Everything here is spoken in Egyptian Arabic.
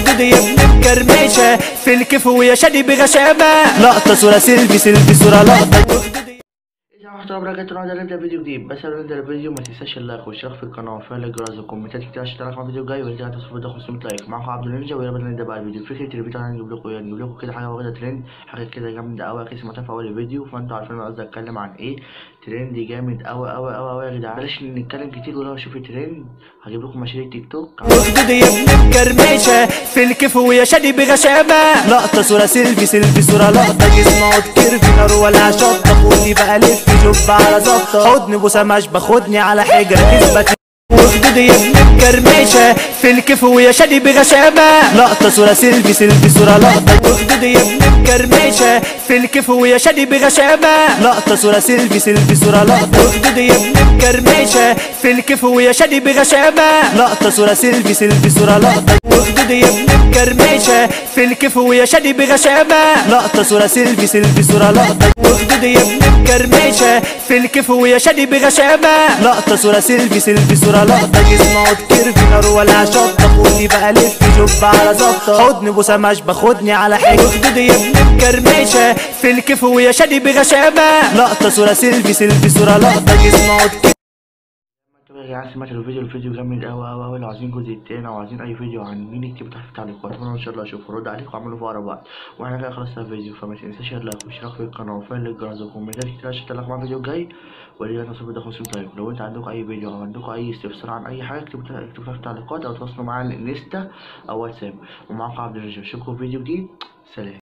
واخدود يا ابن الكرمشة في الكيف ويا شادي بغشامة لقطة صورة سيلفي سيلفي صورة لقطة واخدود إذا محتوى بركة النهارده نبدأ فيديو جديد بس قبل ما نبدأ الفيديو ما تنساش اللايك والاشتراك في القناة وفعل الجرس والكومنتات كتير عشان تعرف عن الفيديو الجاي وإذا كانت تصفر ده 500 لايك معاكم عبد النينجا ويلا بينا نبدأ بقى الفيديو فكرة الفيديو أنا نجيب لكم نجيب لكم كده حاجة واخدة ترند حاجة كده جامدة أوي أكيد سمعتها في أول الفيديو فأنتوا عارفين أنا قصدي أتكلم عن إيه ترند جامد أوي أوي أوي أوي يا جدعان بلاش نتكلم كتير ولا شوف ترند هجيب لكم مشاهير تيك توك واخدود يا ابن الكرمشة في الكيف ويا شادي بغشامة لقطة صورة سيلفي سيلفي صورة لقطة جسم عود كيرفي نار ولا شطة خدني بقى لف جب على ظبطة حضن بوسة مش باخدني على حجرة تثبت واخدود يا ابن الكرمشة في الكيف ويا شادي بغشامة لقطة صورة سيلفي سيلفي صورة لقطة واخدود يا ابن الكرمشة في الكيف ويا شادي بغشامة لقطة صورة سيلفي سيلفي صورة لقطة واخدود يا ابن الكرمشة في الكيف ويا شادي بغشامة لقطة صورة سيلفي سيلفي صورة لقطة واخدود يا ابن الكرمشة في الكيف ويا شادي بغشامة لقطة صورة سيلفي سيلفي صورة لقطة واخدود يا ابن الكرمشة في الكيف ويا شادي بغشامة لقطة صورة سيلفي سيلفي صورة لقطة جسم عود كيرفي نار ولا شطة خدني بقى لف جب على ظبطة حضن بوسة مش باخدني على حاجة واخدود يا ابن الكرمشة في الكيف ويا شادي بغشامة لقطة صورة سيلفي سيلفي صورة لقطة جسم عود كيرفي انتوا يا جدعان سمعتوا الفيديو الفيديو جامد أوي أوي أوي لو عايزين جزء التاني أو عايزين أي فيديو عن مين اكتبوا تحت في التعليقات وأنا إن شاء الله أشوف ورد عليكم وأعمله في أقرب وقت وإحنا كده خلصنا الفيديو فما تنساش اللايك والاشتراك في القناة وفعل الجرس والكومنتات كتير عشان تلاقوا مع الفيديو الجاي وليا نصيب ده 500 لايك لو انت عندكم أي فيديو أو عندكم أي استفسار عن أي حاجة اكتبوا اكتبوا تحت في التعليقات أو تواصلوا معايا على الانستا أو واتساب ومعاكم عبد الرجال أشوفكم في فيديو جديد سلام